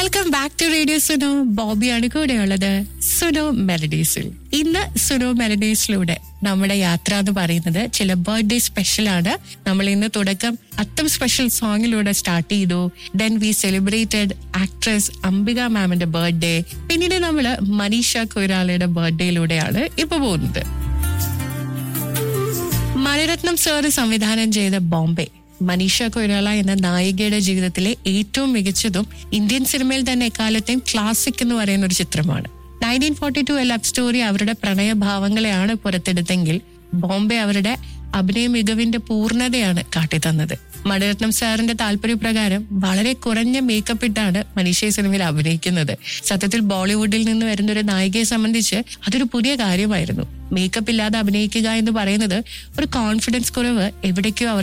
welcome back to radio Suno ബോബിയാണ് കൂടെയുള്ളത് സുനോ മെലഡീസിൽ ഇന്ന് സുനോ മെലഡീസിലൂടെ നമ്മുടെ യാത്ര എന്ന് പറയുന്നത് ചില ബർത്ത്ഡേ സ്പെഷ്യൽ ആണ് നമ്മൾ ഇന്ന് തുടക്കം അത്തം സ്പെഷ്യൽ സോങ്ങിലൂടെ സ്റ്റാർട്ട് ചെയ്തു then we celebrated actress Ambika മാമിന്റെ ബർത്ത്ഡേ പിന്നീട് നമ്മൾ മനീഷ കൊയ്രാളയുടെ ബർത്ത്ഡേയിലൂടെയാണ് ഇപ്പൊ പോകുന്നത് മണിരത്നം സാറ് സംവിധാനം ചെയ്ത ബോംബെ മനീഷ കൊയ്രാള എന്ന നായികയുടെ ജീവിതത്തിലെ ഏറ്റവും മികച്ചതും ഇന്ത്യൻ സിനിമയിൽ തന്നെ എക്കാലത്തെയും ക്ലാസിക് എന്ന് പറയുന്ന ഒരു ചിത്രമാണ് nineteen forty two love story അവരുടെ പ്രണയഭാവങ്ങളെയാണ് പുറത്തെടുത്തെങ്കിൽ ബോംബെ അവരുടെ അഭിനയ മികവിന്റെ പൂർണ്ണതയാണ് കാട്ടിത്തന്നത് മണിരത്നം സാറിന്റെ താല്പര്യപ്രകാരം വളരെ കുറഞ്ഞ മേക്കപ്പ് ഇട്ടാണ് മനീഷ ഈ സിനിമയിൽ അഭിനയിക്കുന്നത് സത്യത്തിൽ ബോളിവുഡിൽ നിന്ന് വരുന്ന ഒരു നായികയെ സംബന്ധിച്ച് അതൊരു പുതിയ കാര്യമായിരുന്നു മേക്കപ്പ് ഇല്ലാതെ അഭിനയിക്കുക എന്ന് പറയുന്നത് ഒരു കോൺഫിഡൻസ് കുറവ് എവിടേക്കോ അവർ